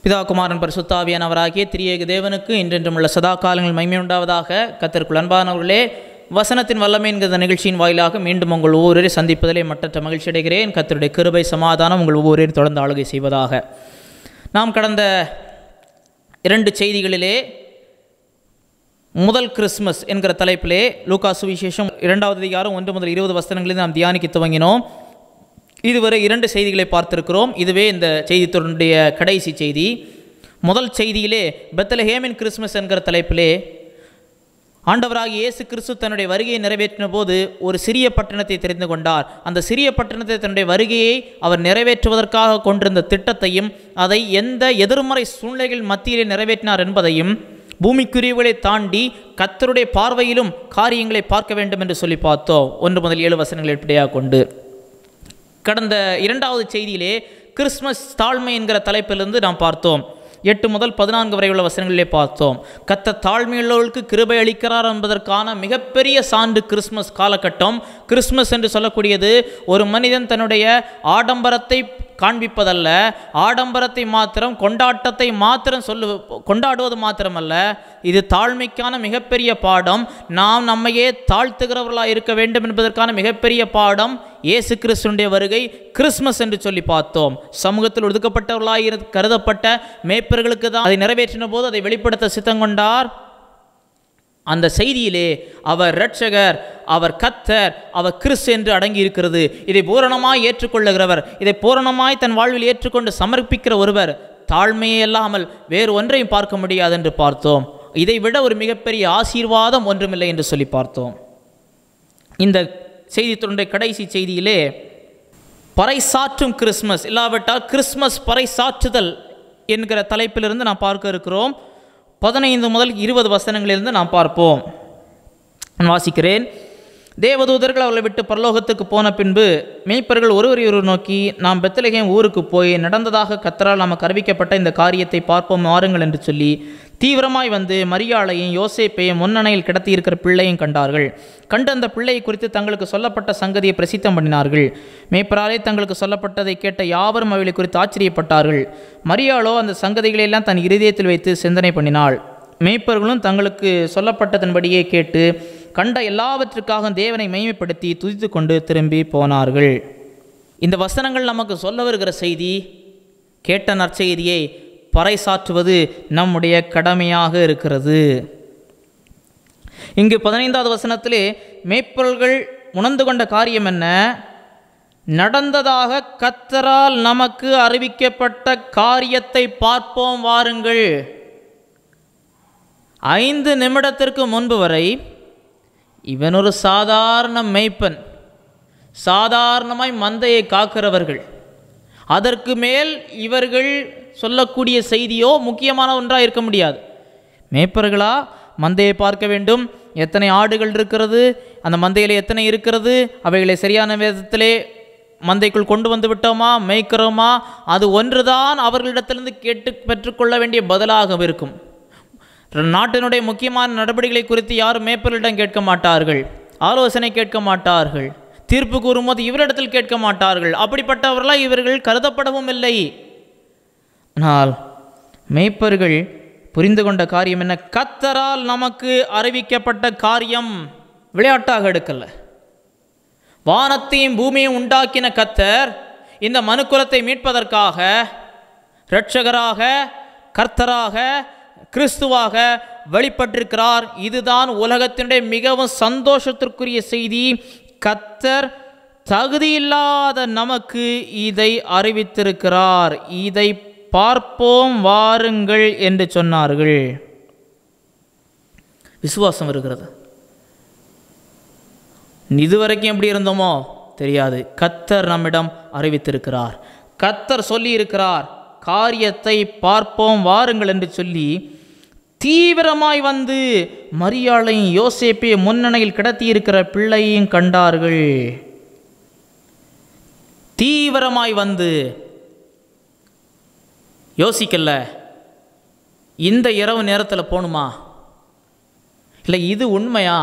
பிதா குமாரன் பரிசுத்தாவியானவராகிய திரியேக தேவனுக்கு இன்றென்றும் உள்ள சதா காலங்கள் மகிமை உண்டாவதாக கத்தருக்குள் அன்பானவர்களே வசனத்தின் வல்லமை என்கிற நிகழ்ச்சியின் வாயிலாக மீண்டும் உங்கள் ஒவ்வொருவரை சந்திப்பதிலே மட்டற்ற மகிழ்ச்சி அடைகிறேன் கத்தருடைய கிருபை சமாதானம் உங்கள் ஒவ்வொருவரையும் தொடர்ந்து ஆளுகை செய்வதாக நாம் கடந்த இரண்டு செய்திகளிலே முதல் கிறிஸ்மஸ் என்கிற தலைப்பிலே லூகா சுவிசேஷம் இரண்டாவது அதிகாரம் ஒன்று முதல் இருபது வசனங்களில் நாம் தியானிக்க துவங்கினோம் இதுவரை இரண்டு செய்திகளை பார்த்திருக்கிறோம் இதுவே இந்த செய்தி தொடருடைய கடைசி செய்தி முதல் செய்தியிலே பெத்தலஹேமின் கிறிஸ்மஸ் என்கிற தலைப்பிலே ஆண்டவராகிய இயேசு கிறிஸ்து தன்னுடைய வருகையை நிறைவேற்றின போது ஒரு சிறிய பட்டணத்தை தெரிந்து கொண்டார் அந்த சிறிய பட்டணத்தை தன்னுடைய வருகையை அவர் நிறைவேற்றுவதற்காக கொண்டிருந்த திட்டத்தையும் அதை எந்த எதிர்மறை சூழ்நிலைகள் மத்தியிலே நிறைவேற்றினார் என்பதையும் பூமிக்குரியவர்களை தாண்டி கத்தருடைய பார்வையிலும் காரியங்களை பார்க்க வேண்டும் என்று சொல்லி பார்த்தோம் ஒன்று முதல் ஏழு வசனங்கள் அடிப்படையாக கொண்டு கடந்த இரண்டாவது செய்தியிலே கிறிஸ்மஸ் தாழ்மை என்கிற தலைப்பிலிருந்து நாம் பார்த்தோம் எட்டு முதல் பதினான்கு வரை உள்ள வசனங்களிலே பார்த்தோம் கத்த தாழ்மையுள்ளவர்களுக்கு கிருபை அளிக்கிறார் என்பதற்கான மிகப்பெரிய சான்று கிறிஸ்மஸ் காலகட்டம் கிறிஸ்மஸ் என்று சொல்லக்கூடியது ஒரு மனிதன் தன்னுடைய ஆடம்பரத்தை காண்பிப்பதல்ல ஆடம்பரத்தை மாத்திரம் கொண்டாட்டத்தை மாத்திரம் சொல்லு கொண்டாடுவது மாத்திரமல்ல இது தாழ்மைக்கான மிகப்பெரிய பாடம் நாம் நம்மையே தாழ்த்துகிறவர்களாக இருக்க வேண்டும் என்பதற்கான மிகப்பெரிய பாடம் இயேசு கிறிஸ்துடைய வருகை கிறிஸ்மஸ் என்று சொல்லி பார்த்தோம் சமூகத்தில் ஒதுக்கப்பட்டவர்களாக இரு கருதப்பட்ட மேய்ப்பர்களுக்கு தான் அதை நிறைவேற்றின போது அதை வெளிப்படுத்த சித்தம் கொண்டார் அந்த செய்தியிலே அவர் இரட்சகர் அவர் கத்தர் அவர் கிறிஸ்து என்று அடங்கி இருக்கிறது இதை பூரணமாய் ஏற்றுக்கொள்ளுகிறவர் இதை பூரணமாய் தன் வாழ்வில் ஏற்றுக்கொண்டு சமர்ப்பிக்கிற ஒருவர் தாழ்மையே இல்லாமல் வேறு ஒன்றையும் பார்க்க முடியாது என்று பார்த்தோம் இதை விட ஒரு மிகப்பெரிய ஆசீர்வாதம் ஒன்றுமில்லை என்று சொல்லி பார்த்தோம் இந்த செய்தி தொடர்ந்த கடைசி செய்தியிலே பறைசாற்றும் கிறிஸ்மஸ் இல்லாவிட்டால் கிறிஸ்மஸ் பறைசாற்றுதல் என்கிற தலைப்பிலிருந்து நாம் பார்க்க இருக்கிறோம் பதினைந்து முதல் இருபது வசனங்களிலிருந்து நாம் பார்ப்போம் நான் வாசிக்கிறேன் தேவதூதர்கள் அவர்களை விட்டு பரலோகத்துக்கு போன பின்பு மேய்ப்பர்கள் ஒருவரை ஒருவர் நோக்கி நாம் பெத்தலகேம் ஊருக்கு போய் நடந்ததாக கத்தரால் நமக்கு அறிவிக்கப்பட்ட இந்த காரியத்தை பார்ப்போம் வாருங்கள் என்று சொல்லி தீவிரமாய் வந்து மரியாளையும் யோசேப்பையும் முன்னணையில் கிடத்தி இருக்கிற பிள்ளையும் கண்டார்கள் கண்டு அந்த பிள்ளை குறித்து தங்களுக்கு சொல்லப்பட்ட சங்கதியை பிரசித்தம் பண்ணினார்கள் மேய்ப்பராலே தங்களுக்கு சொல்லப்பட்டதை கேட்ட யாவரும் அவைகளை குறித்து ஆச்சரியப்பட்டார்கள் மரியாளோ அந்த சங்கதிகளை எல்லாம் தன் இருதயத்தில் வைத்து சிந்தனை பண்ணினாள் மேய்ப்பர்களும் தங்களுக்கு சொல்லப்பட்டதன்படியே கேட்டு கண்ட எல்லாவற்றுக்காக தேவனை மைமைப்படுத்தி துதித்து கொண்டு திரும்பி போனார்கள் இந்த வசனங்கள் நமக்கு சொல்ல வருகிற செய்தி கேட்ட நற்செய்தியை பறைசாற்றுவது நம்முடைய கடமையாக இருக்கிறது இங்கு பதினைந்தாவது வசனத்திலே மேய்ப்பர்கள் உணர்ந்து கொண்ட காரியம் என்ன நடந்ததாக கத்தரால் நமக்கு அறிவிக்கப்பட்ட காரியத்தை பார்ப்போம் வாருங்கள் ஐந்து நிமிடத்திற்கு முன்பு வரை இவன் ஒரு சாதாரண மெய்ப்பன் சாதாரணமாய் மந்தையை காக்கிறவர்கள் அதற்கு மேல் இவர்கள் சொல்லக்கூடிய செய்தியோ முக்கியமான ஒன்றாக இருக்க முடியாது மேய்ப்பர்களா மந்தையை பார்க்க வேண்டும் எத்தனை ஆடுகள் இருக்கிறது அந்த மந்தையில் எத்தனை இருக்கிறது அவைகளை சரியான விதத்திலே மந்தைக்குள் கொண்டு வந்து விட்டோமா மேய்க்கிறோமா அது ஒன்றுதான் அவர்களிடத்திலிருந்து கேட்டு பெற்றுக்கொள்ள வேண்டிய பதிலாக இருக்கும் நாட்டினுடைய முக்கியமான நடவடிக்கைகளை குறித்து யாரும் மேய்ப்பர்களிடம் கேட்க மாட்டார்கள் ஆலோசனை கேட்க மாட்டார்கள் தீர்ப்பு கூறும்போது இவரிடத்தில் கேட்க மாட்டார்கள் அப்படிப்பட்டவர்களாக இவர்கள் கருதப்படவும் இல்லை ஆனால் மேய்ப்பர்கள் புரிந்து கொண்ட காரியம் என்ன கத்தரால் நமக்கு அறிவிக்கப்பட்ட காரியம் விளையாட்டாக எடுக்கல வானத்தையும் பூமியையும் உண்டாக்கின கத்தர் இந்த மனுக்குலத்தை மீட்பதற்காக இரட்சகராக கர்த்தராக கிறிஸ்துவாக வெளிப்பட்டிருக்கிறார் இதுதான் உலகத்தினுடைய மிகவும் சந்தோஷத்திற்குரிய செய்தி கத்தர் தகுதியில்லாத நமக்கு இதை அறிவித்திருக்கிறார் இதை பார்ப்போம் வாருங்கள் என்று சொன்னார்கள் விசுவாசம் இருக்கிறது இதுவரைக்கும் எப்படி இருந்தோமோ தெரியாது கத்தர் நம்மிடம் அறிவித்திருக்கிறார் கத்தர் சொல்லி இருக்கிறார் காரியத்தை பார்ப்போம் வாருங்கள் என்று சொல்லி தீவிரமாய் வந்து மரியாளையும் யோசேப்பையும் முன்னணையில் கிடத்தி இருக்கிற பிள்ளையும் கண்டார்கள் தீவிரமாய் வந்து யோசிக்கல இந்த இரவு நேரத்தில் போகணுமா இல்லை இது உண்மையா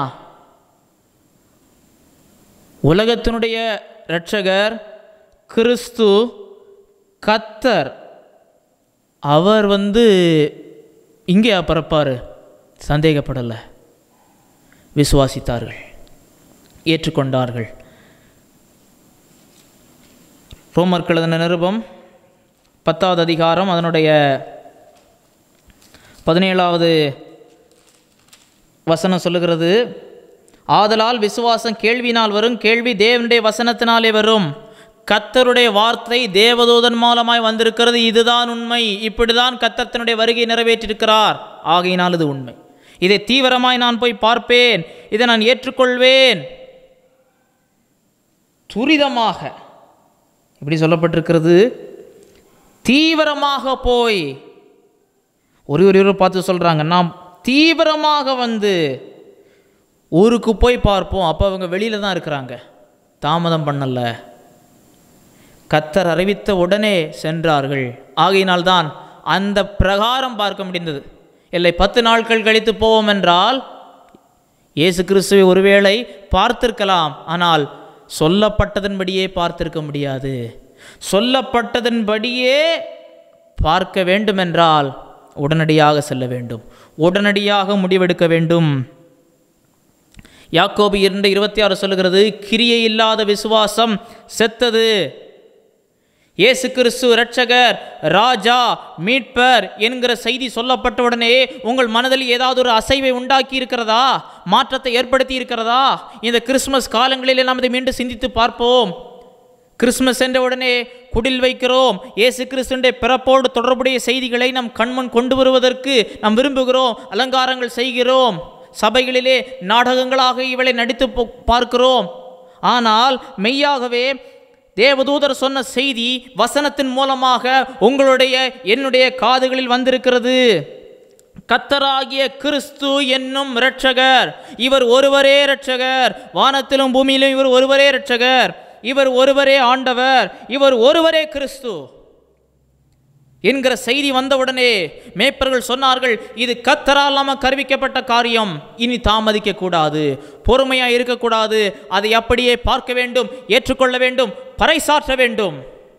உலகத்தினுடைய இரட்சகர் கிறிஸ்து கத்தர் அவர் வந்து இங்கே பிறப்பார் சந்தேகப்படலை விசுவாசித்தார்கள் ஏற்றுக்கொண்டார்கள் ரோமர்கள் எழுதின நிருபம் பத்தாவது அதிகாரம் அதனுடைய பதினேழாவது வசனம் சொல்லுகிறது ஆதலால் விசுவாசம் கேள்வினால் வரும் கேள்வி தேவனுடைய வசனத்தினாலே வரும் கத்தருடைய வார்த்தை தேவதூதன் மூலமாய் வந்திருக்கிறது இதுதான் உண்மை இப்படிதான் கத்தர் தன்னுடைய வருகை நிறைவேற்றிருக்கிறார் ஆகையினால் இது உண்மை இதை தீவிரமாய் நான் போய் பார்ப்பேன் இதை நான் ஏற்றுக்கொள்வேன் துரிதமாக இப்படி சொல்லப்பட்டிருக்கிறது தீவிரமாக போய் ஒரு ஒரு பார்த்து சொல்கிறாங்க நாம் தீவிரமாக வந்து ஊருக்கு போய் பார்ப்போம் அப்போ அவங்க வெளியில் தான் இருக்கிறாங்க தாமதம் பண்ணல கத்தர் அறிவித்த உடனே சென்றார்கள் ஆகையினால்தான் அந்த பிரகாரம் பார்க்க முடிந்தது இல்லை பத்து நாட்கள் கழித்து போவோம் என்றால் இயேசு கிறிஸ்துவை ஒருவேளை பார்த்திருக்கலாம் ஆனால் சொல்லப்பட்டதன்படியே பார்த்திருக்க முடியாது சொல்லப்பட்டதன்படியே பார்க்க வேண்டுமென்றால் உடனடியாக செல்ல வேண்டும் உடனடியாக முடிவெடுக்க வேண்டும் யாக்கோபு இரண்டு இருபத்தி ஆறு சொல்லுகிறது கிரியை இல்லாத விசுவாசம் செத்தது இயேசு கிறிஸ்து இரட்சகர் ராஜா மீட்பர் என்கிற செய்தி சொல்லப்பட்டவுடனே உங்கள் மனதில் ஏதாவது ஒரு அசைவை உண்டாக்கி இருக்கிறதா மாற்றத்தை ஏற்படுத்தி இருக்கிறதா இந்த கிறிஸ்மஸ் காலங்களில் நாம் இதை மீண்டும் சிந்தித்து பார்ப்போம் கிறிஸ்மஸ் என்ற உடனே குடில் வைக்கிறோம் இயேசு கிறிஸ்துடைய பிறப்போடு தொடர்புடைய செய்திகளை நம் கண்முன் கொண்டு வருவதற்கு நாம் விரும்புகிறோம் அலங்காரங்கள் செய்கிறோம் சபைகளிலே நாடகங்களாக இவளை நடித்து போ- பார்க்கிறோம் ஆனால் மெய்யாகவே தேவதூதர் சொன்ன செய்தி வசனத்தின் மூலமாக உங்களுடைய என்னுடைய காதுகளில் வந்திருக்கிறது கத்தராகிய கிறிஸ்து என்னும் இரட்சகர் இவர் ஒருவரே இரட்சகர் வானத்திலும் பூமியிலும் இவர் ஒருவரே இரட்சகர் இவர் ஒருவரே ஆண்டவர் இவர் ஒருவரே கிறிஸ்து என்கிற செய்தி வந்தவுடனே மேய்ப்பர்கள் சொன்னார்கள் இது கத்தரால் நமக்கு அறிவிக்கப்பட்ட காரியம் இனி தாமதிக்க கூடாது பொறுமையா இருக்கக்கூடாது அதை அப்படியே பார்க்க வேண்டும் ஏற்றுக்கொள்ள வேண்டும் பறைசாற்ற வேண்டும்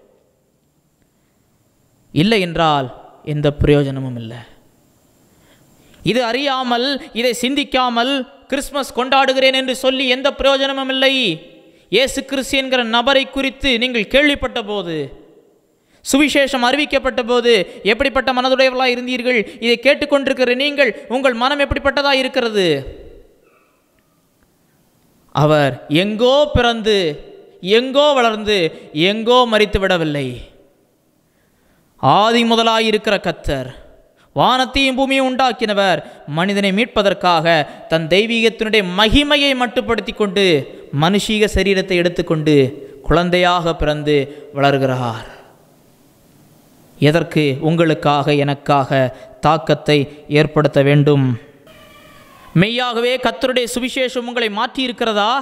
இல்லை என்றால் எந்த பிரயோஜனமும் இல்லை இது அறியாமல் இதை சிந்திக்காமல் கிறிஸ்மஸ் கொண்டாடுகிறேன் என்று சொல்லி எந்த பிரயோஜனமும் இல்லை இயேசு கிறிஸ்து என்கிற நபரை குறித்து நீங்கள் கேள்விப்பட்ட போது சுவிசேஷம் அறிவிக்கப்பட்ட போது எப்படிப்பட்ட மனதுடையவர்களாக இருந்தீர்கள் இதை கேட்டுக்கொண்டிருக்கிற நீங்கள் உங்கள் மனம் எப்படிப்பட்டதா இருக்கிறது அவர் எங்கோ பிறந்து எங்கோ வளர்ந்து எங்கோ மறித்து விடவில்லை ஆதி முதலாயிருக்கிற கத்தர் வானத்தையும் பூமியும் உண்டாக்கினவர் மனிதனை மீட்பதற்காக தன் தெய்வீகத்தினுடைய மகிமையை மட்டுப்படுத்தி கொண்டு மனுஷீக சரீரத்தை எடுத்துக்கொண்டு குழந்தையாக பிறந்து வளர்கிறார் எதற்கு உங்களுக்காக எனக்காக தாக்கத்தை ஏற்படுத்த வேண்டும் மெய்யாகவே கத்தருடைய சுவிசேஷம் உங்களை மாற்றி இருக்கிறதா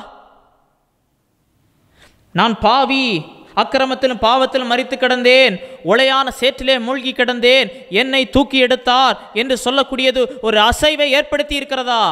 நான் பாவி அக்கிரமத்திலும் பாவத்திலும் மறித்து கிடந்தேன் உளையான சேற்றிலே மூழ்கி கிடந்தேன் என்னை தூக்கி எடுத்தார் என்று சொல்லக்கூடியது ஒரு அசைவை ஏற்படுத்தி இருக்கிறதா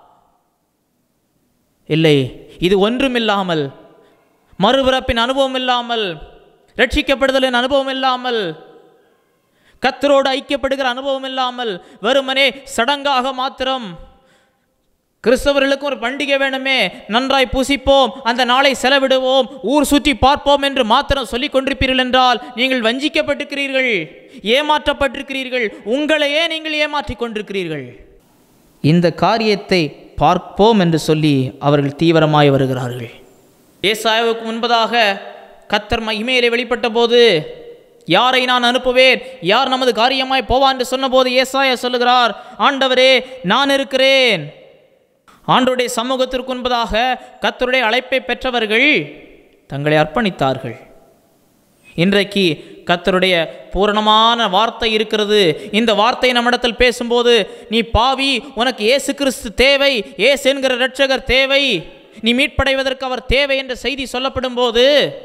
இல்லை இது ஒன்றுமில்லாமல் மறுபிறப்பின் அனுபவம் இல்லாமல் ரட்சிக்கப்படுதலின் அனுபவம் இல்லாமல் கத்தரோடு ஐக்கியப்படுகிற அனுபவம் இல்லாமல் வெறுமனே சடங்காக மாத்திரம் கிறிஸ்தவர்களுக்கும் ஒரு பண்டிகை வேணுமே நன்றாய் பூசிப்போம் அந்த நாளை செலவிடுவோம் ஊர் சுற்றி பார்ப்போம் என்று மாத்திரம் சொல்லிக் கொண்டிருப்பீர்கள் என்றால் நீங்கள் வஞ்சிக்கப்பட்டிருக்கிறீர்கள் ஏமாற்றப்பட்டிருக்கிறீர்கள் உங்களையே நீங்கள் ஏமாற்றிக் கொண்டிருக்கிறீர்கள் இந்த காரியத்தை பார்ப்போம் என்று சொல்லி அவர்கள் தீவிரமாய் வருகிறார்கள் ஏசாயாவுக்கு முன்பதாக கத்தர் மகிமையிலே வெளிப்பட்ட போது யாரை நான் அனுப்புவேன் யார் நமது காரியமாய் போவான் என்று சொன்னபோது ஏசாயா சொல்லுகிறார் ஆண்டவரே நான் இருக்கிறேன் ஆண்டவருடைய சமூகத்திற்கு முன்பதாக கத்தருடைய அழைப்பை பெற்றவர்கள் தங்களை அர்ப்பணித்தார்கள் இன்றைக்கு கத்தருடைய பூரணமான வார்த்தை இருக்கிறது இந்த வார்த்தை நம்மிடத்தில் பேசும்போது நீ பாவி உனக்கு இயேசு கிறிஸ்து தேவை ஏசு என்கிற இரட்சகர் தேவை நீ மீட்படைவதற்கு அவர் தேவை என்ற செய்தி சொல்லப்படும் போது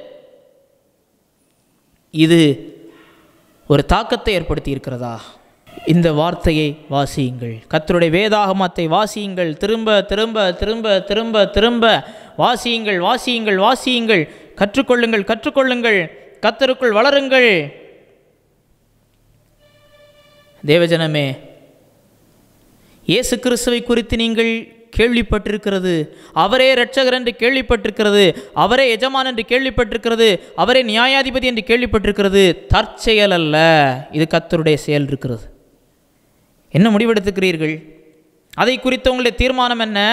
இது ஒரு தாக்கத்தை ஏற்படுத்தி இருக்கிறதா இந்த வார்த்தையை வாசியுங்கள் கத்தருடைய வேதாகமத்தை வாசியுங்கள் திரும்ப திரும்ப திரும்ப திரும்ப திரும்ப வாசியுங்கள் வாசியுங்கள் வாசியுங்கள் கற்றுக்கொள்ளுங்கள் கற்றுக்கொள்ளுங்கள் கத்தருக்குள் வளருங்கள் தேவஜனமே இயேசு கிறிஸ்துவை குறித்து நீங்கள் கேள்விப்பட்டிருக்கிறது அவரே இரட்சகர் என்று கேள்விப்பட்டிருக்கிறது அவரே எஜமான் என்று கேள்விப்பட்டிருக்கிறது அவரே நியாயாதிபதி என்று கேள்விப்பட்டிருக்கிறது தற்செயல் அல்ல இது கத்தருடைய செயல் இருக்கிறது என்ன முடிவெடுத்துக்கிறீர்கள் அதை குறித்த உங்களுடைய தீர்மானம் என்ன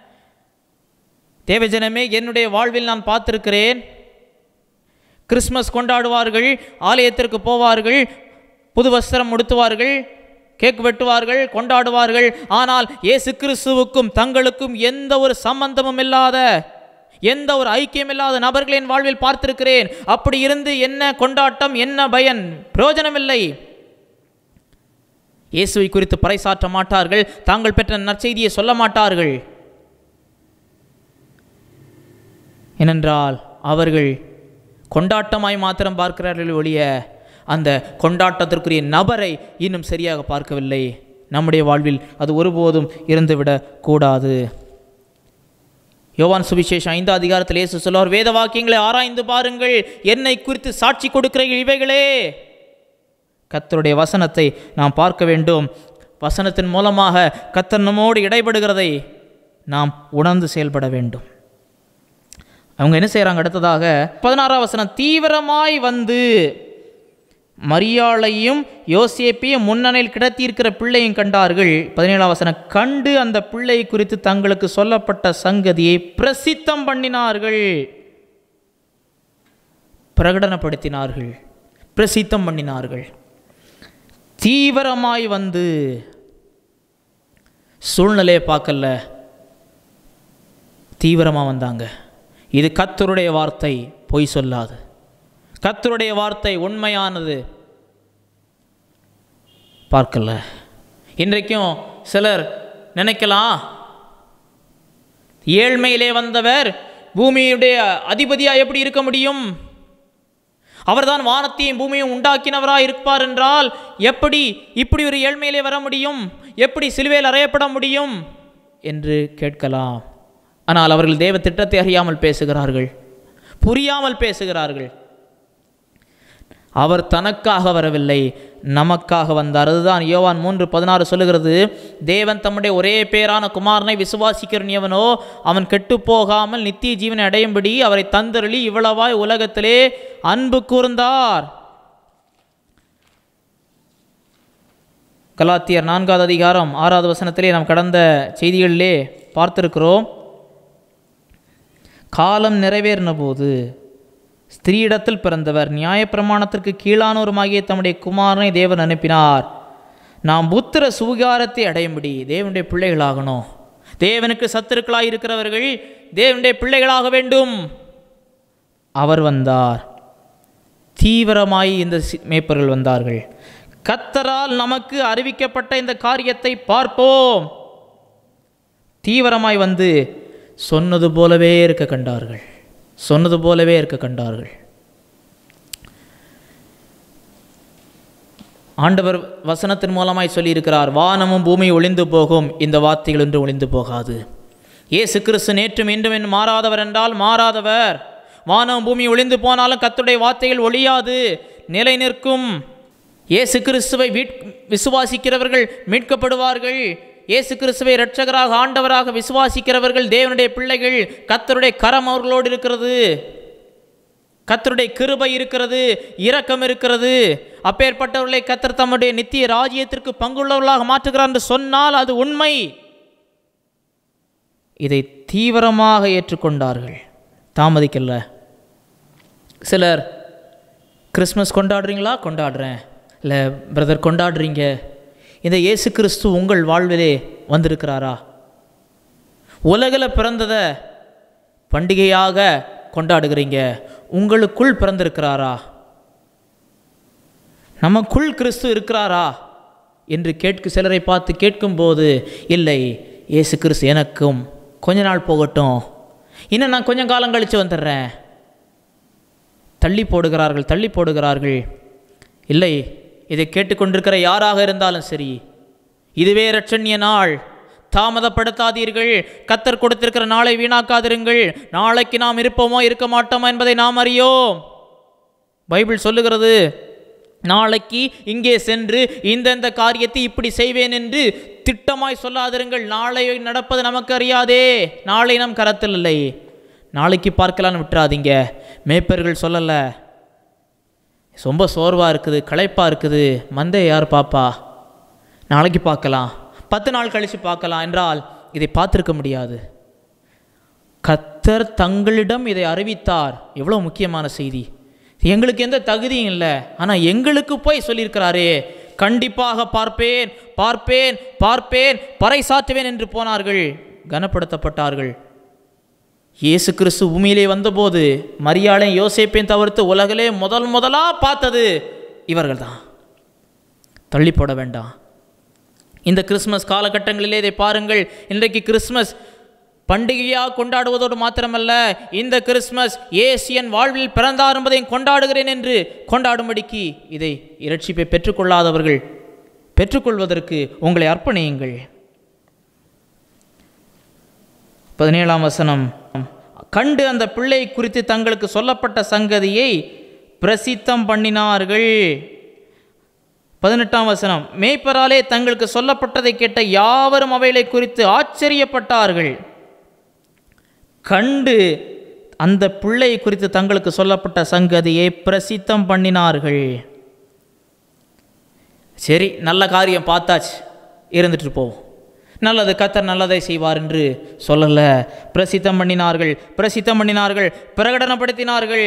தேவஜனமே என்னுடைய வாழ்வில் நான் பார்த்திருக்கிறேன் கிறிஸ்மஸ் கொண்டாடுவார்கள் ஆலயத்திற்கு போவார்கள் புது வஸ்திரம் உடுத்துவார்கள் கேக் வெட்டுவார்கள் கொண்டாடுவார்கள் ஆனால் இயேசு கிறிஸ்துவுக்கும் தங்களுக்கும் எந்த ஒரு சம்பந்தமும் இல்லாத எந்த ஒரு ஐக்கியம் இல்லாத நபர்களின் வாழ்வில் பார்த்திருக்கிறேன் அப்படி இருந்து என்ன கொண்டாட்டம் என்ன பயன் பிரயோஜனமில்லை இயேசுவை குறித்து பறைசாற்ற மாட்டார்கள் தாங்கள் பெற்ற நற்செய்தியை சொல்ல மாட்டார்கள் ஏனென்றால் அவர்கள் கொண்டாட்டமாய் மாத்திரம் பார்க்கிறார்கள் ஒழிய அந்த கொண்டாட்டத்திற்குரிய நபரை இன்னும் சரியாக பார்க்கவில்லை நம்முடைய வாழ்வில் அது ஒருபோதும் இருந்துவிடக் கூடாது யோவான் சுவிசேஷம் ஐந்து அதிகாரத்தில் இயேசு சொல்லுவார் வேத வாக்கியங்களை ஆராய்ந்து பாருங்கள் என்னை குறித்து சாட்சி கொடுக்கிற இவைகளே கத்தருடைய வசனத்தை நாம் பார்க்க வேண்டும் வசனத்தின் மூலமாக கத்தர் நம்மோடு இடைபடுகிறதை நாம் உணர்ந்து செயல்பட வேண்டும் அவங்க என்ன செய்கிறாங்க அடுத்ததாக பதினாறாம் வசனம் தீவிரமாய் வந்து மரியாளையும் யோசேப்பையும் முன்னணியில் கிடத்தியிருக்கிற பிள்ளையும் கண்டார்கள் பதினேழாம் வசனம் கண்டு அந்த பிள்ளை குறித்து தங்களுக்கு சொல்லப்பட்ட சங்கதியை பிரசித்தம் பண்ணினார்கள் பிரகடனப்படுத்தினார்கள் பிரசித்தம் பண்ணினார்கள் தீவிரமாய் வந்து சூழ்நிலையை பார்க்கல தீவிரமாக வந்தாங்க இது கத்தருடைய வார்த்தை பொய் சொல்லாது கத்தருடைய வார்த்தை உண்மையானது பார்க்கல இன்றைக்கும் சிலர் நினைக்கலாம் ஏழ்மையிலே வந்தவர் பூமியுடைய அதிபதியா எப்படி இருக்க முடியும் அவர்தான் வானத்தையும் பூமியும் உண்டாக்கினவராய் இருப்பார் என்றால் எப்படி இப்படி ஒரு ஏழ்மையிலே வர முடியும் எப்படி சிலுவையில் அறையப்பட முடியும் என்று கேட்கலாம் ஆனால் அவர்கள் தேவ திட்டத்தை அறியாமல் பேசுகிறார்கள் புரியாமல் பேசுகிறார்கள் அவர் தனக்காக வரவில்லை நமக்காக வந்தார் அதுதான் யோவான் மூன்று பதினாறு சொல்லுகிறது தேவன் தம்முடைய ஒரே பேரான குமாரனை விசுவாசிக்கிறன் எவனோ அவன் கெட்டு போகாமல் நித்திய ஜீவனை அடையும்படி அவரை தந்தருளி இவ்வளவாய் உலகத்திலே அன்பு கூர்ந்தார் கலாத்தியர் நான்காவது அதிகாரம் ஆறாவது வசனத்திலே நாம் கடந்த செய்திகளிலே பார்த்திருக்கிறோம் காலம் நிறைவேறின போது ஸ்திரீயிடத்தில் பிறந்தவர் நியாயப்பிரமாணத்திற்கு கீழானோருமாகிய தம்முடைய குமாரனை தேவன் அனுப்பினார் நாம் புத்திர சுகாரத்தை அடையும்படி தேவனுடைய பிள்ளைகளாகணும் தேவனுக்கு சத்துருக்களாய் இருக்கிறவர்கள் தேவனுடைய பிள்ளைகளாக வேண்டும் அவர் வந்தார் தீவிரமாய் இந்த சி- மேய்ப்பர்கள் வந்தார்கள் கத்தரால் நமக்கு அறிவிக்கப்பட்ட இந்த காரியத்தை பார்ப்போம் தீவிரமாய் வந்து சொன்னது போலவே இருக்க கண்டார்கள் சொன்னது போலவே இருக்க கண்டார்கள் ஆண்டவர் வசனத்தின் மூலமாய் சொல்லியிருக்கிறார் வானமும் பூமி ஒளிந்து போகும் இந்த வார்த்தைகள் என்று ஒளிந்து போகாது இயேசு கிறிஸ்து நேற்றும் இன்றும் என்று மாறாதவர் என்றால் மாறாதவர் வானம் பூமி ஒளிந்து போனாலும் கர்த்தருடைய வார்த்தைகள் ஒழியாது நிலை நிற்கும் இயேசு கிறிஸ்துவை வீட் விசுவாசிக்கிறவர்கள் மீட்கப்படுவார்கள் இயேசு கிறிஸ்துவை இரட்சகராக ஆண்டவராக விசுவாசிக்கிறவர்கள் தேவனுடைய பிள்ளைகள் கர்த்தருடைய கரம் அவர்களோடு இருக்கிறது கர்த்தருடைய கிருபை இருக்கிறது இரக்கம் இருக்கிறது அப்பேற்பட்டவர்களை கர்த்தர் தம்முடைய நித்திய ராஜ்யத்திற்கு பங்குள்ளவர்களாக மாற்றுகிறார் என்று சொன்னால் அது உண்மை இதை தீவிரமாக ஏற்றுக்கொண்டார்கள் தாமதிக்கல சிலர் கிறிஸ்மஸ் கொண்டாடுறீங்களா கொண்டாடுறேன் இல்லை பிரதர் கொண்டாடுறீங்க இந்த இயேசு கிறிஸ்து உங்கள் வாழ்விலே வந்திருக்கிறாரா உலகில் பிறந்ததை பண்டிகையாக கொண்டாடுகிறீங்க உங்களுக்குள் பிறந்திருக்கிறாரா நமக்குள் கிறிஸ்து இருக்கிறாரா என்று கேட்கு சிலரை பார்த்து கேட்கும்போது இல்லை இயேசு கிறிஸ்து எனக்கும் கொஞ்ச நாள் போகட்டும் இன்னும் நான் கொஞ்சம் காலம் கழித்து வந்துடுறேன் தள்ளி போடுகிறார்கள் தள்ளி போடுகிறார்கள் இல்லை இதை கேட்டுக்கொண்டிருக்கிற யாராக இருந்தாலும் சரி இதுவே இரட்சண்ய நாள் தாமதப்படுத்தாதீர்கள் கத்தர் கொடுத்திருக்கிற நாளை வீணாக்காதிருங்கள் நாளைக்கு நாம் இருப்போமோ இருக்க மாட்டோமோ என்பதை நாம் அறியோம் பைபிள் சொல்லுகிறது நாளைக்கு இங்கே சென்று இந்தந்த காரியத்தை இப்படி செய்வேன் என்று திட்டமாய் சொல்லாதிருங்கள் நாளை நடப்பது நமக்கு அறியாதே நாளை நம் கரத்தில் இல்லை நாளைக்கு பார்க்கலான்னு விட்டுறாதீங்க மேய்ப்பர்கள் சொல்லலை ரொம்ப சோர்வாக இருக்குது களைப்பாக இருக்குது மந்தை யார் பாப்பா நாளைக்கு பார்க்கலாம் பத்து நாள் கழித்து பார்க்கலாம் என்றால் இதை பார்த்துருக்க முடியாது கத்தர் தங்களிடம் இதை அறிவித்தார் எவ்வளோ முக்கியமான செய்தி எங்களுக்கு எந்த தகுதியும் இல்லை ஆனால் எங்களுக்கு போய் சொல்லியிருக்கிறாரே கண்டிப்பாக பார்ப்பேன் பார்ப்பேன் பார்ப்பேன் பறைசாற்றுவேன் என்று போனார்கள் கனப்படுத்தப்பட்டார்கள் இயேசு கிறிஸ்து பூமியிலே வந்தபோது மரியாளையும் யோசேப்பையும் தவிர்த்து உலகிலே முதல் முதலாக பார்த்தது இவர்கள் தான் தள்ளி போட வேண்டாம் இந்த கிறிஸ்மஸ் காலகட்டங்களிலே இதை பாருங்கள் இன்றைக்கு கிறிஸ்மஸ் பண்டிகையாக கொண்டாடுவதோடு மாத்திரமல்ல இந்த கிறிஸ்மஸ் ஏசியன் வாழ்வில் பிறந்தார் என்பதையும் கொண்டாடுகிறேன் என்று கொண்டாடும்படிக்கு இதை இரட்சிப்பை பெற்றுக்கொள்ளாதவர்கள் பெற்றுக்கொள்வதற்கு உங்களை அர்ப்பணியுங்கள் பதினேழாம் வசனம் கண்டு அந்த பிள்ளை குறித்து தங்களுக்கு சொல்லப்பட்ட சங்கதியை பிரசித்தம் பண்ணினார்கள் பதினெட்டாம் வசனம் மேய்ப்பராலே தங்களுக்கு சொல்லப்பட்டதை கேட்ட யாவரும் அவைகளை குறித்து ஆச்சரியப்பட்டார்கள் கண்டு அந்த பிள்ளை குறித்து தங்களுக்கு சொல்லப்பட்ட சங்கதியை பிரசித்தம் பண்ணினார்கள் சரி நல்ல காரியம் பார்த்தாச்சு இருந்துட்டு போவோம் நல்லது கத்தர் நல்லதை செய்வார் என்று சொல்லல பிரசித்தம் பண்ணினார்கள் பிரசித்தம் பண்ணினார்கள் பிரகடனப்படுத்தினார்கள்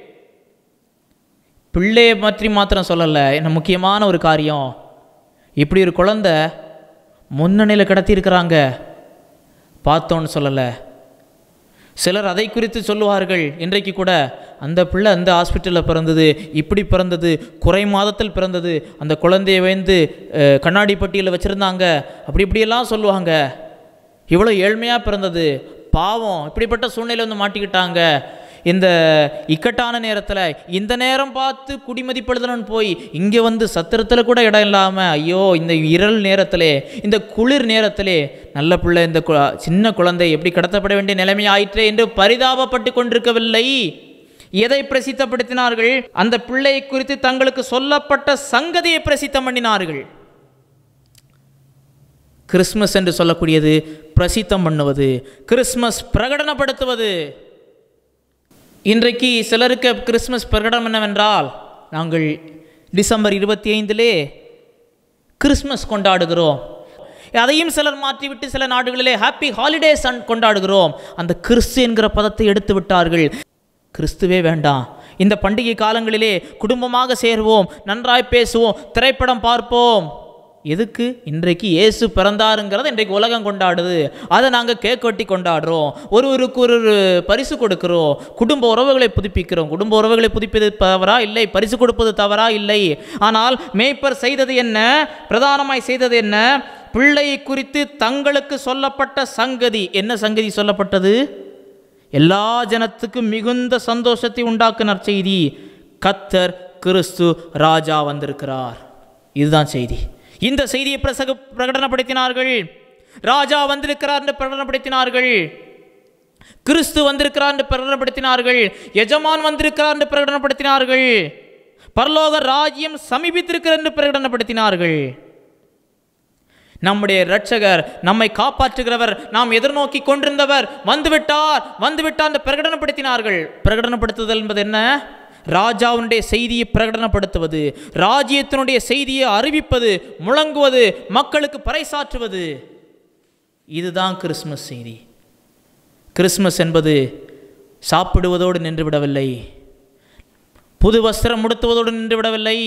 பிள்ளையை பற்றி மாத்திரம் சொல்லலை என்ன முக்கியமான ஒரு காரியம் இப்படி ஒரு குழந்தை முன்னணியில் கிடத்தியிருக்கிறாங்க பார்த்தோன்னு சொல்லலை சிலர் அதை குறித்து சொல்லுவார்கள் இன்றைக்கு கூட அந்த பிள்ளை அந்த ஹாஸ்பிட்டலில் பிறந்தது இப்படி பிறந்தது குறை மாதத்தில் பிறந்தது அந்த குழந்தையை வந்து அஹ், கண்ணாடி பட்டியில் வச்சுருந்தாங்க அப்படி இப்படியெல்லாம் சொல்லுவாங்க இவ்வளோ ஏழ்மையாக பிறந்தது பாவம் இப்படிப்பட்ட சூழ்நிலை வந்து மாட்டிக்கிட்டாங்க இந்த இக்கட்டான நேரத்தில் இந்த நேரம் பார்த்து குடிமதிப்படுதலன்னு போய் இங்கே வந்து சத்திரத்தில் கூட இடம் இல்லாமல் ஐயோ இந்த இரல் நேரத்திலே இந்த குளிர் நேரத்திலே நல்ல பிள்ளை இந்த கு- சின்ன குழந்தை எப்படி கடத்தப்பட வேண்டிய நிலைமை ஆயிற்றே என்று பரிதாபப்பட்டு கொண்டிருக்கவில்லை எதை பிரசித்தப்படுத்தினார்கள் அந்த பிள்ளை குறித்து தங்களுக்கு சொல்லப்பட்ட சங்கதியை பிரசித்தம் பண்ணினார்கள் கிறிஸ்மஸ் என்று சொல்லக்கூடியது பிரசித்தம் பண்ணுவது கிறிஸ்மஸ் பிரகடனப்படுத்துவது இன்றைக்கு சிலருக்கு கிறிஸ்மஸ் பிரகடனம் என்னவென்றால் நாங்கள் டிசம்பர் இருபத்தி ஐந்திலே கிறிஸ்மஸ் கொண்டாடுகிறோம் அதையும் சிலர் மாற்றிவிட்டு சில நாடுகளிலே ஹாப்பி ஹாலிடேஸ் கொண்டாடுகிறோம் அந்த கிறிஸ்து என்கிற பதத்தை எடுத்து விட்டார்கள் கிறிஸ்துவே வேண்டாம் இந்த பண்டிகை காலங்களிலே குடும்பமாக சேருவோம் நன்றாய் பேசுவோம் திரைப்படம் பார்ப்போம் எதுக்கு இன்றைக்கு இயேசு பிறந்தாருங்கிறத இன்றைக்கு உலகம் கொண்டாடுது அதை நாங்கள் கேக் வெட்டி கொண்டாடுறோம் ஒருவருக்கு ஒரு ஒரு பரிசு கொடுக்கிறோம் குடும்ப உறவுகளை புதுப்பிக்கிறோம் குடும்ப உறவுகளை புதுப்பிப்பது தவறா இல்லை பரிசு கொடுப்பது தவறா இல்லை ஆனால் மேய்ப்பர் செய்தது என்ன பிரதானமாய் செய்தது என்ன பிள்ளை குறித்து தங்களுக்கு சொல்லப்பட்ட சங்கதி என்ன சங்கதி சொல்லப்பட்டது எல்லா ஜனத்துக்கும் மிகுந்த சந்தோஷத்தை உண்டாக்குன செய்தி கத்தர் கிறிஸ்து ராஜா வந்திருக்கிறார் இதுதான் செய்தி இந்த செய்தியை பிரசக பிரகடனப்படுத்தினார்கள் ராஜா வந்திருக்கிறார் என்று பிரகடனப்படுத்தினார்கள் கிறிஸ்து வந்திருக்கிறார் என்று பிரகடனப்படுத்தினார்கள் எஜமான் வந்திருக்கிறார் என்று பிரகடனப்படுத்தினார்கள் பரலோக ராஜ்யம் சமீபித்திருக்கிறது என்று பிரகடனப்படுத்தினார்கள் நம்முடைய இரட்சகர் நம்மை காப்பாற்றுகிறவர் நாம் எதிர்நோக்கி கொண்டிருந்தவர் வந்துவிட்டார் வந்துவிட்டார் என்று பிரகடனப்படுத்தினார்கள் பிரகடனப்படுத்துதல் என்பது என்ன ராஜாவினுடைய செய்தியை பிரகடனப்படுத்துவது ராஜ்யத்தினுடைய செய்தியை அறிவிப்பது முழங்குவது மக்களுக்கு பறைசாற்றுவது இதுதான் கிறிஸ்மஸ் செய்தி கிறிஸ்மஸ் என்பது சாப்பிடுவதோடு நின்றுவிடவில்லை புது வஸ்திரம் உடுத்துவதோடு நின்றுவிடவில்லை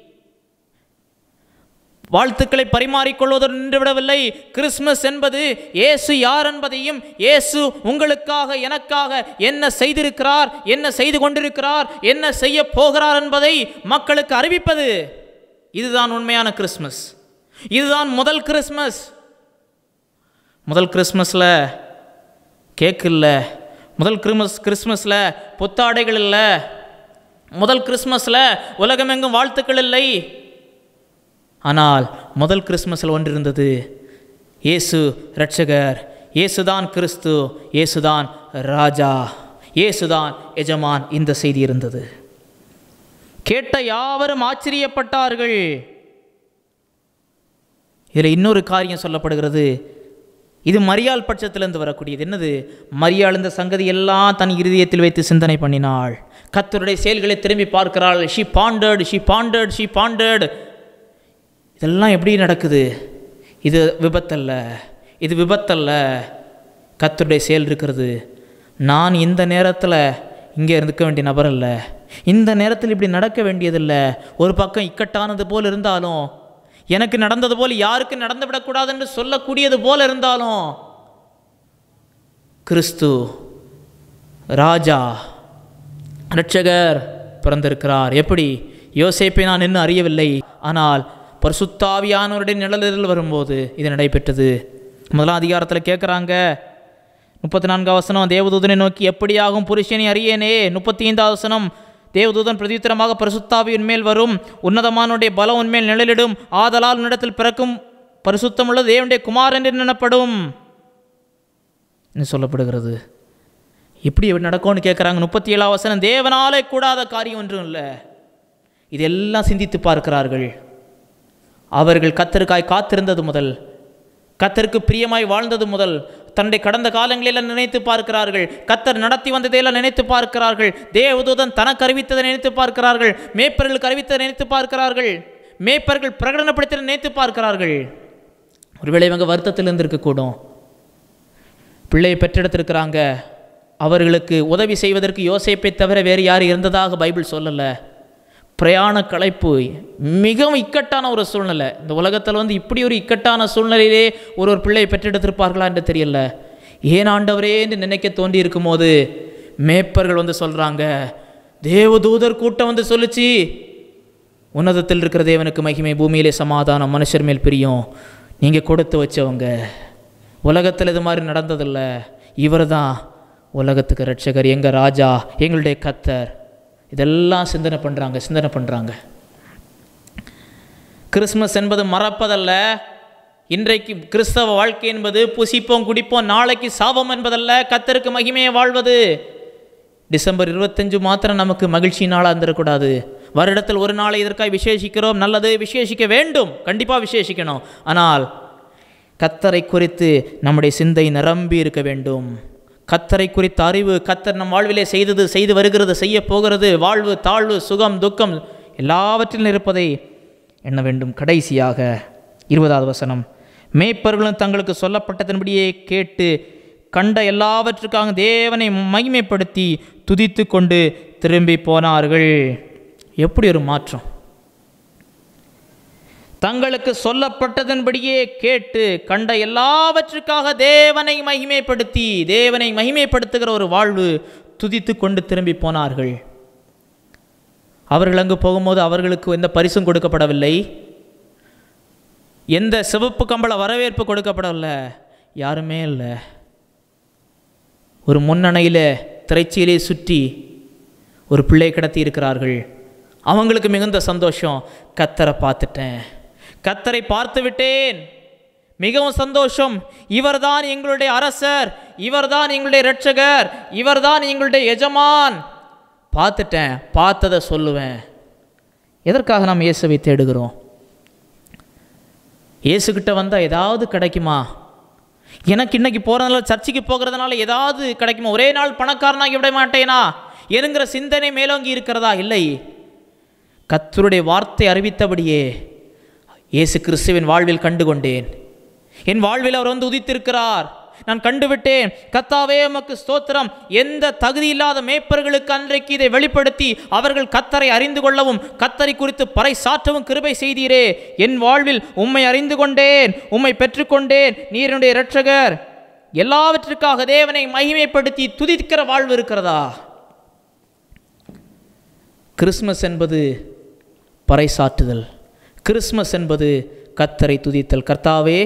வாழ்த்துக்களை பரிமாறிக்கொள்வதோடு நின்றுவிடவில்லை கிறிஸ்மஸ் என்பது இயேசு யார் என்பதையும் இயேசு உங்களுக்காக எனக்காக என்ன செய்திருக்கிறார் என்ன செய்து கொண்டிருக்கிறார் என்ன செய்ய போகிறார் என்பதை மக்களுக்கு அறிவிப்பது இதுதான் உண்மையான கிறிஸ்மஸ் இதுதான் முதல் கிறிஸ்மஸ் முதல் கிறிஸ்மஸில் கேக் இல்லை முதல் கிறிஸ்மஸ் கிறிஸ்மஸில் புத்தாடைகள் இல்லை முதல் கிறிஸ்மஸில் உலகமெங்கும் வாழ்த்துக்கள் இல்லை ஆனால் முதல் கிறிஸ்மஸில் ஒன்று இருந்தது இயேசு இரட்சகர் இயேசுதான் கிறிஸ்து இயேசுதான் ராஜா இயேசுதான் எஜமான் இந்த செய்தி இருந்தது கேட்ட யாவரும் ஆச்சரியப்பட்டார்கள் இதில் இன்னொரு காரியம் சொல்லப்படுகிறது இது மரியாள் பட்சத்திலிருந்து வரக்கூடியது என்னது மரியாள் இந்த சங்கதி எல்லாம் தன் இருதயத்தில் வைத்து சிந்தனை பண்ணினாள் கத்தருடைய செயல்களை திரும்பி பார்க்கிறாள் she pondered she pondered she pondered இதெல்லாம் எப்படி நடக்குது இது விபத்தல்ல இது விபத்தல்ல கத்தருடைய செயல் இருக்கிறது நான் இந்த நேரத்தில் இங்கே இருக்க வேண்டிய நபர் அல்ல இந்த நேரத்தில் இப்படி நடக்க வேண்டியதில்லை ஒரு பக்கம் இக்கட்டானது போல் இருந்தாலும் எனக்கு நடந்தது போல் யாருக்கு நடந்து விடக்கூடாது என்று சொல்லக்கூடியது போல இருந்தாலும் கிறிஸ்து ராஜா இரட்சகர் பிறந்திருக்கிறார் எப்படி யோசேப்பை நான் இன்னும் அறியவில்லை ஆனால் பரிசுத்தாவியானவருடைய நிழலில் வரும்போது இது நடைபெற்றது முதலாம் அதிகாரத்தில் கேட்குறாங்க முப்பத்தி நான்காம் வசனம் தேவதூதனை நோக்கி எப்படியாகும் புருஷனை அறியேனே முப்பத்தி ஐந்தாவது வசனம் தேவதூதன் பிரதித்திரமாக பரிசுத்தாவியின் மேல் வரும் உன்னதமானுடைய பலம் உன்மேல் நிழலிடும் ஆதலால் உன்னிடத்தில் பிறக்கும் பரிசுத்தமுள்ள தேவனுடைய குமார் என்று நினைப்படும் என்று சொல்லப்படுகிறது இப்படி நடக்கும்னு கேட்குறாங்க முப்பத்தி ஏழாம் வசனம் தேவனாலே கூடாத காரியம் ஒன்றும் இல்லை இதெல்லாம் சிந்தித்து பார்க்கிறார்கள் அவர்கள் கத்தருக்காய் காத்திருந்தது முதல் கத்தருக்கு பிரியமாய் வாழ்ந்தது முதல் தன்னுடைய கடந்த காலங்களில் நினைத்து பார்க்கிறார்கள் கத்தர் நடத்தி வந்ததையெல்லாம் நினைத்து பார்க்கிறார்கள் தேவதூதன் தனக்கு அறிவித்ததை நினைத்து பார்க்கிறார்கள் மேய்ப்பர்களுக்கு அறிவித்ததை நினைத்து பார்க்கிறார்கள் மேய்ப்பர்கள் பிரகடனப்படுத்தி நினைத்து பார்க்கிறார்கள் ஒருவேளை இவங்க வருத்தத்தில் இருந்திருக்கக்கூடும் பிள்ளையை பெற்றெடுத்திருக்கிறாங்க அவர்களுக்கு உதவி செய்வதற்கு யோசேப்பை தவிர வேறு யார் இருந்ததாக பைபிள் சொல்லலை பிரயாண களைப்பு மிகவும் இக்கட்டான ஒரு சூழ்நிலை இந்த உலகத்தில் வந்து இப்படி ஒரு இக்கட்டான சூழ்நிலையிலே ஒரு ஒரு பிள்ளையை பெற்றெடுத்திருப்பார்களா என்று தெரியல ஏன் ஆண்டவரே என்று நினைக்க தோண்டி இருக்கும்போது மேப்பர்கள் வந்து சொல்கிறாங்க தேவதூதர் கூட்டம் வந்து சொல்லுச்சு உன்னதத்தில் இருக்கிற தேவனுக்கு மகிமை பூமியிலே சமாதானம் மனுஷர் மேல் பிரியும் நீங்கள் கொடுத்து வச்சவங்க உலகத்தில் இது மாதிரி நடந்ததில்ல இவர் தான் உலகத்துக்கு ரட்சகர் எங்கள் ராஜா எங்களுடைய கத்தர் இதெல்லாம் சிந்தனை பண்ணுறாங்க சிந்தனை பண்ணுறாங்க கிறிஸ்மஸ் என்பது மறப்பதல்ல இன்றைக்கு கிறிஸ்தவ வாழ்க்கை என்பது புசிப்போம் குடிப்போம் நாளைக்கு சாபம் என்பதல்ல கத்தருக்கு மகிமையை வாழ்வது டிசம்பர் இருபத்தஞ்சு மாத்திரம் நமக்கு மகிழ்ச்சி நாளாக இருந்துடக்கூடாது வருடத்தில் ஒரு நாளை இதற்காக விசேஷிக்கிறோம் நல்லது விசேஷிக்க வேண்டும் கண்டிப்பாக விசேஷிக்கணும் ஆனால் கத்தரை குறித்து நம்முடைய சிந்தை நிரம்பி இருக்க வேண்டும் கத்தரை குறித்த அறிவு கத்தர் நம் வாழ்விலே செய்தது செய்து வருகிறது செய்ய போகிறது வாழ்வு தாழ்வு சுகம் துக்கம் எல்லாவற்றிலும் இருப்பதை எண்ண வேண்டும் கடைசியாக இருபதாவது வசனம் மேய்ப்பர்களும் தங்களுக்கு சொல்லப்பட்டதன்படியே கேட்டு கண்ட எல்லாவற்றுக்காக தேவனை மகிமைப்படுத்தி துதித்து கொண்டு திரும்பி போனார்கள் எப்படி ஒரு மாற்றம் தங்களுக்கு சொல்லப்பட்டதன்படியே கேட்டு கண்ட எல்லாவற்றுக்காக தேவனை மகிமைப்படுத்தி தேவனை மகிமைப்படுத்துகிற ஒரு வாழ்வு துதித்து கொண்டு திரும்பி போனார்கள் அவர்கள் அங்கு போகும்போது அவர்களுக்கு எந்த பரிசும் கொடுக்கப்படவில்லை எந்த சிவப்பு கம்பள வரவேற்பு கொடுக்கப்படவில்லை யாருமே இல்லை ஒரு முன்னணையில் திரைச்சியிலே சுற்றி ஒரு பிள்ளை கடத்தி இருக்கிறார்கள் அவங்களுக்கு மிகுந்த சந்தோஷம் கத்தரை பார்த்துட்டேன் கத்தரை பார்த்து விட்டேன் மிகவும் சந்தோஷம் இவர்தான் எங்களுடைய அரசர் இவர்தான் எங்களுடைய இரட்சகர் இவர்தான் எங்களுடைய எஜமான் பார்த்துட்டேன் பார்த்ததை சொல்லுவேன் எதற்காக நாம் இயேசுவை தேடுகிறோம் இயேசுக்கிட்ட வந்தால் ஏதாவது கிடைக்குமா எனக்கு இன்னைக்கு போகிறதுனால சர்ச்சுக்கு போகிறதுனால ஏதாவது கிடைக்குமா ஒரே நாள் பணக்காரனாகி விட மாட்டேனா என்கிற சிந்தனை மேலோங்கி இருக்கிறதா இல்லை கத்தருடைய வார்த்தை அறிவித்தபடியே இயேசு கிறிஸ்துவின் வாழ்வில் கண்டு கொண்டேன் என் வாழ்வில் அவர் வந்து உதித்திருக்கிறார் நான் கண்டுவிட்டேன் கத்தாவே உமக்கு ஸ்தோத்திரம் எந்த தகுதி இல்லாத மேய்ப்பர்களுக்கு அன்றைக்கு இதை வெளிப்படுத்தி அவர்கள் கத்தரை அறிந்து கொள்ளவும் கத்தரை குறித்து பறை சாற்றவும் கிருபை செய்தீரே என் வாழ்வில் உம்மை அறிந்து கொண்டேன் உம்மை பெற்றுக்கொண்டேன் நீரனுடைய இரட்சகர் எல்லாவற்றுக்காக தேவனை மகிமைப்படுத்தி துதிக்கிற வாழ்வு இருக்கிறதா கிறிஸ்மஸ் என்பது பறைசாற்றுதல் கிறிஸ்மஸ் என்பது கத்தரை துதித்தல் கர்த்தாவே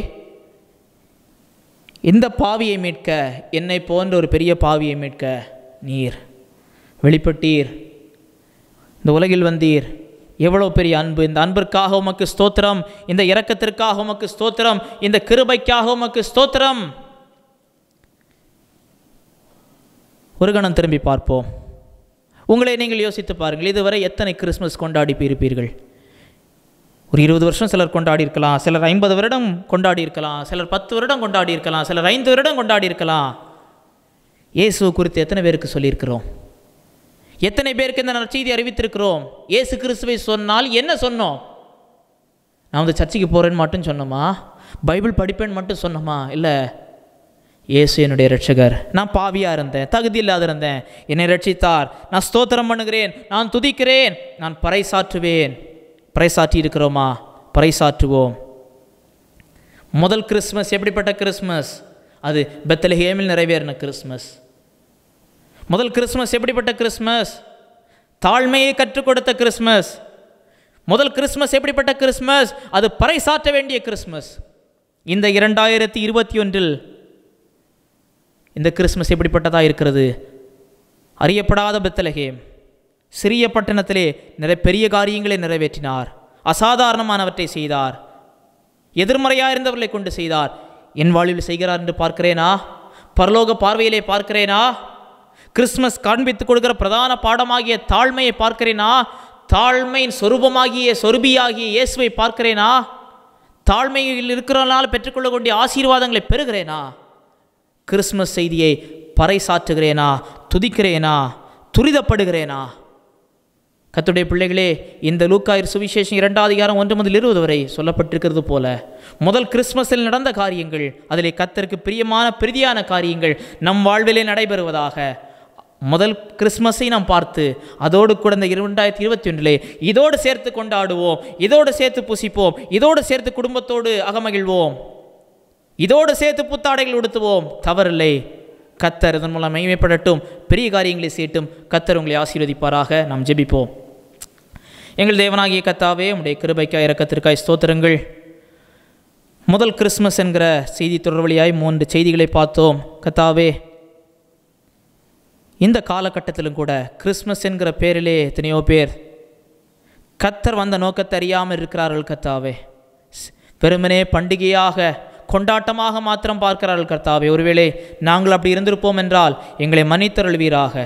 இந்த பாவியை மீட்க என்னை போன்ற ஒரு பெரிய பாவியை மீட்க நீர் வெளிப்பட்டீர் இந்த உலகில் வந்தீர் எவ்வளோ பெரிய அன்பு இந்த அன்பிற்காக உமக்கு ஸ்தோத்திரம் இந்த இரக்கத்திற்காக உமக்கு ஸ்தோத்திரம் இந்த கிருபைக்காக உமக்கு ஸ்தோத்திரம் ஒரு கணம் திரும்பி பார்ப்போம் உங்களை நீங்கள் யோசித்து பாருங்கள் இதுவரை எத்தனை கிறிஸ்மஸ் கொண்டாடி இருப்பீர்கள் ஒரு இருபது வருஷம் சிலர் கொண்டாடி இருக்கலாம் சிலர் ஐம்பது வருடம் கொண்டாடி இருக்கலாம் சிலர் பத்து வருடம் கொண்டாடி இருக்கலாம் சிலர் ஐந்து வருடம் கொண்டாடி இருக்கலாம் இயேசு குறித்து எத்தனை பேருக்கு சொல்லியிருக்கிறோம் எத்தனை பேருக்கு இந்த நற்செய்தி அறிவித்திருக்கிறோம் இயேசு கிறிஸ்துவை சொன்னால் என்ன சொன்னோம் நான் வந்து சர்ச்சைக்கு போகிறேன்னு மட்டும் சொன்னோமா பைபிள் படிப்பேன்னு மட்டும் சொன்னோமா இல்லை இயேசு என்னுடைய ரட்சகர் நான் பாவியாக இருந்தேன் தகுதி இல்லாத இருந்தேன் என்னை ரட்சித்தார் நான் ஸ்தோத்திரம் பண்ணுகிறேன் நான் துதிக்கிறேன் நான் பறைசாற்றுவேன் பறைசாற்றி இருக்கிறோமா பறைசாற்றுவோம் முதல் கிறிஸ்மஸ் எப்படிப்பட்ட கிறிஸ்மஸ் அது பெத்தலஹேமில் நிறைவேறின கிறிஸ்மஸ் முதல் கிறிஸ்மஸ் எப்படிப்பட்ட கிறிஸ்மஸ் தாழ்மையை கற்றுக் கொடுத்த கிறிஸ்மஸ் முதல் கிறிஸ்மஸ் எப்படிப்பட்ட கிறிஸ்மஸ் அது பறைசாற்ற வேண்டிய கிறிஸ்மஸ் இந்த இரண்டாயிரத்தி இருபத்தி ஒன்றில் இந்த கிறிஸ்மஸ் எப்படிப்பட்டதாக இருக்கிறது அறியப்படாத பெத்தலகேம் சிறிய பட்டணத்திலே நிறை பெரிய காரியங்களை நிறைவேற்றினார் அசாதாரணமானவற்றை செய்தார் எதிர்மறையாக இருந்தவர்களை கொண்டு செய்தார் என் வாழ்வில் செய்கிறார் என்று பார்க்கிறேனா பரலோக பார்வையிலே பார்க்கிறேனா கிறிஸ்மஸ் காண்பித்துக் கொடுக்கிற பிரதான பாடமாகிய தாழ்மையை பார்க்கிறேனா தாழ்மையின் சொரூபமாகிய சொருபியாகிய இயேசுவை பார்க்கிறேனா தாழ்மையில் இருக்கிறனால பெற்றுக்கொள்ளக்கூடிய ஆசீர்வாதங்களை பெறுகிறேனா கிறிஸ்மஸ் செய்தியை பறைசாற்றுகிறேனா துதிக்கிறேனா துரிதப்படுகிறேனா கத்துடைய பிள்ளைகளே இந்த லூக்காயர் சுவிசேஷம் இரண்டாவது அதிகாரம் ஒன்று முதல் இருபது வரை சொல்லப்பட்டிருக்கிறது போல முதல் கிறிஸ்மஸில் நடந்த காரியங்கள் அதிலே கத்தருக்கு பிரியமான பிரதியான காரியங்கள் நம் வாழ்விலே நடைபெறுவதாக முதல் கிறிஸ்மஸை நாம் பார்த்து அதோடு கூட இந்த இரண்டாயிரத்தி இருபத்தி ஒன்றிலே இதோடு சேர்த்து கொண்டாடுவோம் இதோடு சேர்த்து புசிப்போம் இதோடு சேர்த்து குடும்பத்தோடு அகமகிழ்வோம் இதோடு சேர்த்து புத்தாடைகள் உடுத்துவோம் தவறில்லை கத்தர் இதன் மூலம் மகிமைப்படட்டும் பெரிய காரியங்களை செய்யட்டும் கத்தர் உங்களை ஆசீர்வதிப்பாராக நாம் ஜெபிப்போம் எங்கள் தேவனாகிய கத்தாவே உடைய கிருபைக்காய் இறக்கத்திற்காய் ஸ்தோத்திரங்கள் முதல் கிறிஸ்மஸ் என்கிற செய்தி தொடர் வழியாய் மூன்று செய்திகளை பார்த்தோம் கத்தாவே இந்த காலகட்டத்திலும் கூட கிறிஸ்மஸ் என்கிற பேரிலே எத்தனையோ பேர் கத்தர் வந்த நோக்கத்தை அறியாமல் இருக்கிறார்கள் கத்தாவே வெறுமனே பண்டிகையாக கொண்டாட்டமாக மாத்திரம் பார்க்கிறார்கள் கர்த்தாவே ஒருவேளை நாங்கள் அப்படி இருந்திருப்போம் என்றால் எங்களை மன்னித்தருள்வீராக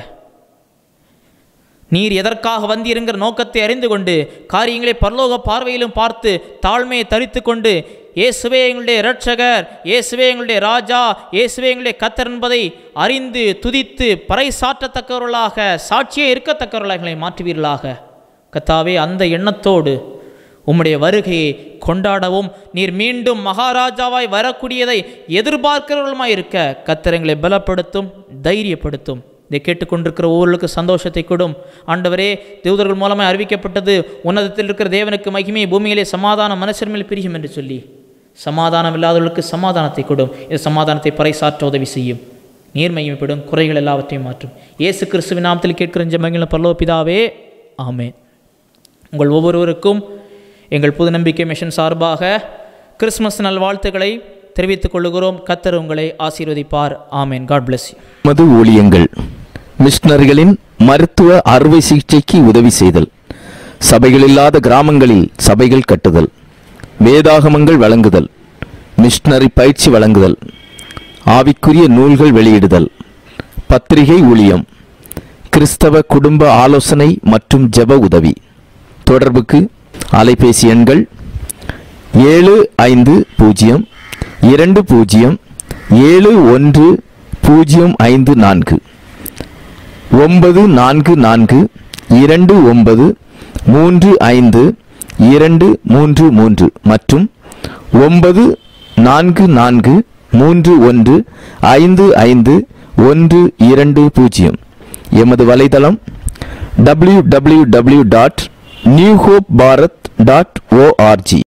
நீர் எதற்காக வந்தீருங்கிற நோக்கத்தை அறிந்து கொண்டு காரியங்களை பரலோக பார்வையிலும் பார்த்து தாழ்மையை தரித்து கொண்டு இயேசுவே எங்களுடைய இரட்சகர் இயேசுவே எங்களுடைய ராஜா இயேசுவே எங்களுடைய கத்தர் என்பதை அறிந்து துதித்து பறைசாற்றத்தக்கவர்களாக சாட்சியே இருக்கத்தக்கவர்களாக எங்களை மாற்றுவீர்களாக கத்தாவே அந்த எண்ணத்தோடு உம்முடைய வருகையை கொண்டாடவும் நீர் மீண்டும் மகாராஜாவாய் வரக்கூடியதை எதிர்பார்க்கிறவர்களுமாய் இருக்க கத்தரங்களை பலப்படுத்தும் தைரியப்படுத்தும் இதை கேட்டுக்கொண்டிருக்கிற ஒவ்வொருளுக்கு சந்தோஷத்தை கொடும் ஆண்டவரே தூதர்கள் மூலமாக அறிவிக்கப்பட்டது உன்னதத்தில் இருக்கிற தேவனுக்கு மகிமை பூமியிலே சமாதானம் மனுஷர் மேல் பிரியும் என்று சொல்லி சமாதானம் இல்லாதவர்களுக்கு சமாதானத்தை கொடும் இந்த சமாதானத்தை பறைசாற்ற உதவி செய்யும் நீர் மகிமைப்படும் குறைகள் எல்லாவற்றையும் மாற்றும் இயேசு கிறிஸ்துவின் நாமத்தில் கேட்கிற ஜெபங்களை பரலோ பிதாவே ஆமே உங்கள் ஒவ்வொருவருக்கும் எங்கள் புது நம்பிக்கை மிஷன் சார்பாக கிறிஸ்மஸ் நல்வாழ்த்துக்களை தெரிவித்துக் கொள்கிறோம் கத்தர் உங்களை ஆசீர்வதிப்பார் ஆமேன் காட் பிளஸ் யூ மது ஊழியங்கள் மிஷனரிகளின் மருத்துவ அறுவை சிகிச்சைக்கு உதவி செய்தல் சபைகள் இல்லாத கிராமங்களில் சபைகள் கட்டுதல் வேதாகமங்கள் வழங்குதல் மிஷனரி பயிற்சி வழங்குதல் ஆவிக்குரிய நூல்கள் வெளியிடுதல் பத்திரிகை ஊழியம் கிறிஸ்தவ குடும்ப ஆலோசனை மற்றும் ஜெப உதவி தொடர்புக்கு அலைபேசி எண்கள் ஏழு ஐந்து பூஜ்ஜியம் இரண்டு பூஜ்ஜியம் ஏழு ஒன்று பூஜ்ஜியம் ஐந்து நான்கு ஒன்பது நான்கு நான்கு இரண்டு ஒன்பது மூன்று ஐந்து இரண்டு மூன்று மூன்று மற்றும் ஒன்பது நான்கு நான்கு மூன்று ஒன்று ஐந்து ஐந்து ஒன்று இரண்டு பூஜ்ஜியம் எமது வலைதளம் www.newhopeBharat.org dot new hope Bharat dot O R G